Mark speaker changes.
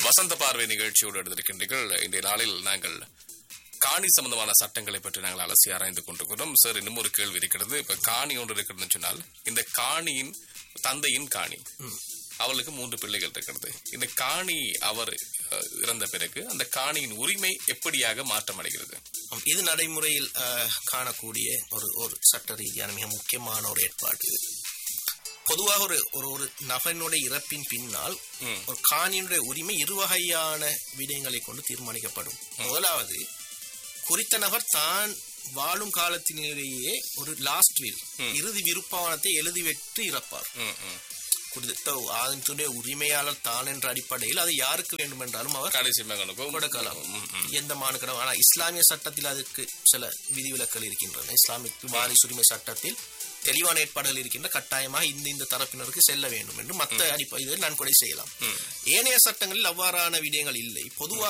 Speaker 1: வசந்த பார்வை நிகழ்ச்சியோடு எடுத்திருக்கின்றீர்கள் இன்றைய நாளில் நாங்கள் காணி சம்பந்தமான சட்டங்களை பற்றி நாங்கள் அலசி ஆராய்ந்து கொண்டிருக்கிறோம் சார் இன்னும் ஒரு கேள்வி இருக்கிறது இப்ப காணி ஒன்று இருக்கிறதுன்னு சொன்னால் இந்த காணியின் தந்தையின் காணி அவளுக்கு மூன்று பிள்ளைகள் இருக்கிறது இந்த காணி அவர் அஹ், இறந்த பிறகு அந்த காணியின் உரிமை எப்படியாக மாற்றமடைகிறது
Speaker 2: ஆம், இது நடைமுறையில் அஹ், காணக்கூடிய ஒரு ஒரு சட்ட ரீதியான மிக முக்கியமான ஒரு ஏற்பாடு பொதுவாக ஒரு ஒரு ஒரு நபரினுடைய இறப்பின் பின்னால்
Speaker 1: ம்.
Speaker 2: ஒரு காணியினுடைய உரிமை இரு வகையான விடயங்களை கொண்டு தீர்மானிக்கப்படும் முதலாவது குறித்த நபர் தான் வாழும் காலத்திலேயே ஒரு லாஸ்ட் வில் இறுதி விருப்பமானத்தை எழுதி வைத்து இறப்பார்
Speaker 1: ம், ம்.
Speaker 2: குறித்த அதனுடைய உரிமையாளர் தான் என்ற அடிப்படையில் அது யாருக்கு வேண்டுமென்றாலும் அவர்
Speaker 1: கடைசி மகனுக்கும்
Speaker 2: கொடுக்கலாம்
Speaker 1: ம், ம்.
Speaker 2: எந்த மானுக்கடம் ஆனால் இஸ்லாமிய சட்டத்தில் அதுக்கு சில விதிவிலக்கள் இருக்கின்றன இஸ்லாமிக் வாரிசு உரிமை சட்டத்தில் தெளிவான ஏற்பாடுகள் இருக்கின்ற கட்டாயமாக இந்த இந்த தரப்பினருக்கு செல்ல வேண்டும் என்று மற்ற அடிப்படையில் நன்கொடை செய்யலாம் ஏனைய சட்டங்களில் அவ்வாறான விடயங்கள் இல்லை பொதுவாக